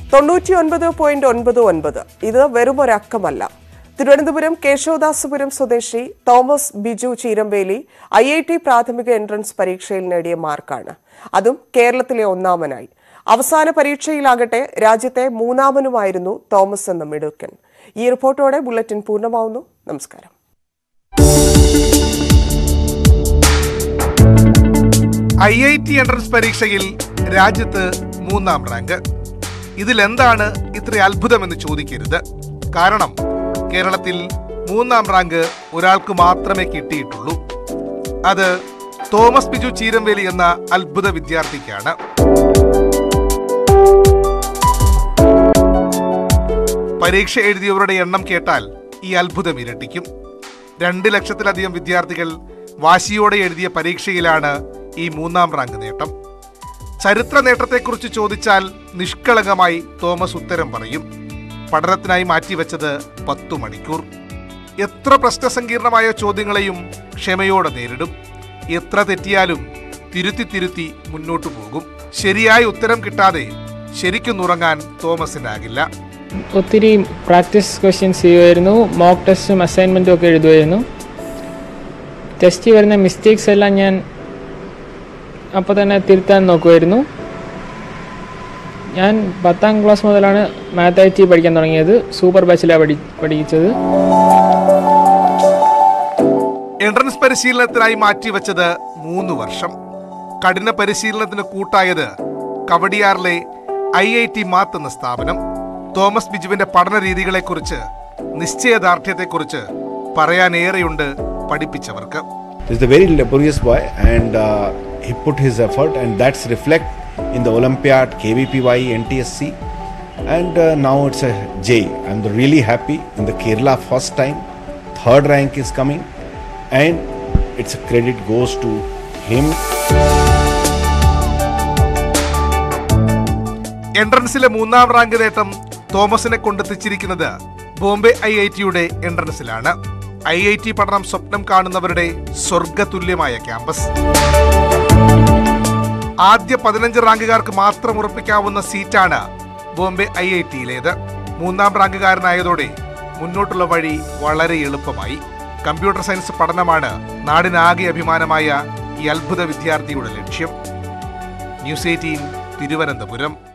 തൊണ്ണൂറ്റി ഒൻപത് പോയിന്റ് ഒൻപത് ഒൻപത് ഇത് വെറും ഒരക്കമല്ല തിരുവനന്തപുരം കേശവദാസപുരം സ്വദേശി Thomas Biju Cheerampeli I I T പ്രാഥമിക എൻട്രൻസ് പരീക്ഷയിൽ നേടിയ മാർക്കാണ് അതും കേരളത്തിലെ ഒന്നാമനായി അവസാന പരീക്ഷയിലാകട്ടെ രാജ്യത്തെ മൂന്നാമനുമായിരുന്നു തോമസ് എന്ന മിടുക്കൻ ഈ റിപ്പോർട്ടോടെ ബുള്ളറ്റിൻ പൂർണ്ണമാവുന്നു നമസ്കാരം ഐ ഐ ടി എൻട്രൻസ് പരീക്ഷയിൽ രാജ്യത്ത് മൂന്നാം റാങ്ക് ഇതിലെന്താണ് ഇത്ര അത്ഭുതമെന്ന് ചോദിക്കരുത് കാരണം കേരളത്തിൽ മൂന്നാം റാങ്ക് ഒരാൾക്ക് മാത്രമേ കിട്ടിയിട്ടുള്ളൂ അത് തോമസ് ബിജു ചീരംവേലി എന്ന അത്ഭുത വിദ്യാർത്ഥിക്കാണ് പരീക്ഷ എഴുതിയവരുടെ എണ്ണം കേട്ടാൽ ഈ അത്ഭുതം ഇരട്ടിക്കും രണ്ട് ലക്ഷത്തിലധികം വിദ്യാർത്ഥികൾ വാശിയോടെ എഴുതിയ പരീക്ഷയിലാണ് ഈ മൂന്നാം റാങ്ക് നേട്ടം ചരിത്ര നേട്ടത്തെക്കുറിച്ച് ചോദിച്ചാൽ നിഷ്കളങ്കമായി തോമസ് ഉത്തരം പറയും പഠനത്തിനായി മാറ്റിവെച്ചത് പത്തു മണിക്കൂർ എത്ര പ്രശ്നസങ്കീർണമായ ചോദ്യങ്ങളെയും ക്ഷമയോടെ നേരിടും എത്ര തെറ്റിയാലും തിരുത്തി തിരുത്തി മുന്നോട്ടു പോകും ശരിയായ ഉത്തരം കിട്ടാതെ ശരിക്കുന്നുറങ്ങാൻ തോമസിനാകില്ല ഒത്തിരി പ്രാക്ടീസ് ക്വസ്റ്റ്യൻസ് ചെയ്യുമായിരുന്നു മോക്ക് ടെസ്റ്റും അസൈൻമെൻറ്റും ഒക്കെ എഴുതുമായിരുന്നു ടെസ്റ്റിൽ വരുന്ന മിസ്റ്റേക്സ് എല്ലാം ഞാൻ അപ്പോൾ തന്നെ തിരുത്താൻ നോക്കുമായിരുന്നു ഞാൻ പത്താം ക്ലാസ് മുതലാണ് മാത്ത് ഐ ടി പഠിക്കാൻ തുടങ്ങിയത് സൂപ്പർ ബാച്ചിലാണ് പഠി പഠിച്ചത് എൻട്രൻസ് പരിശീലനത്തിനായി മാറ്റിവെച്ചത് മൂന്ന് വർഷം കഠിന പരിശീലനത്തിന് കൂട്ടായത് കവടിയാറിലെ ഐ ഐ ടി മാത്ത് എന്ന സ്ഥാപനം തോമസ് ബിജുവിന്റെ പഠന രീതികളെക്കുറിച്ച് നിശ്ചയദാർഢ്യത്തെക്കുറിച്ച് പറയാനേറെയുണ്ട് പഠിപ്പിച്ചവർക്ക് He's a very laborious boy and uh, he put his effort and that's reflect in the Olympiad, KVPY, NTSC and uh, now it's a J. I'm really happy in the Kerala first time. Third rank is coming and its credit goes to him. എൻട്രൻസിലെ മൂന്നാം rank നേട്ടം തോമസിനെ കൊണ്ടെത്തിച്ചിരിക്കുന്നത് Bombay I I ടിയുടെ എൻട്രൻസിലാണ് I I T പഠനം സ്വപ്നം കാണുന്നവരുടെ സ്വർഗതുല്യമായ campus ആദ്യ പതിനഞ്ച് റാങ്കുകാർക്ക് മാത്രം ഉറപ്പിക്കാവുന്ന സീറ്റാണ് ബോംബെ ഐ ഐ ടിയിലേത് മൂന്നാം റാങ്കുകാരനായതോടെ മുന്നോട്ടുള്ള വഴി വളരെ എളുപ്പമായി കമ്പ്യൂട്ടർ സയൻസ് പഠനമാണ് നാടിനാകെ അഭിമാനമായ ഈ അത്ഭുത വിദ്യാർത്ഥിയുടെ ലക്ഷ്യം ന്യൂസ് എയ്റ്റീൻ തിരുവനന്തപുരം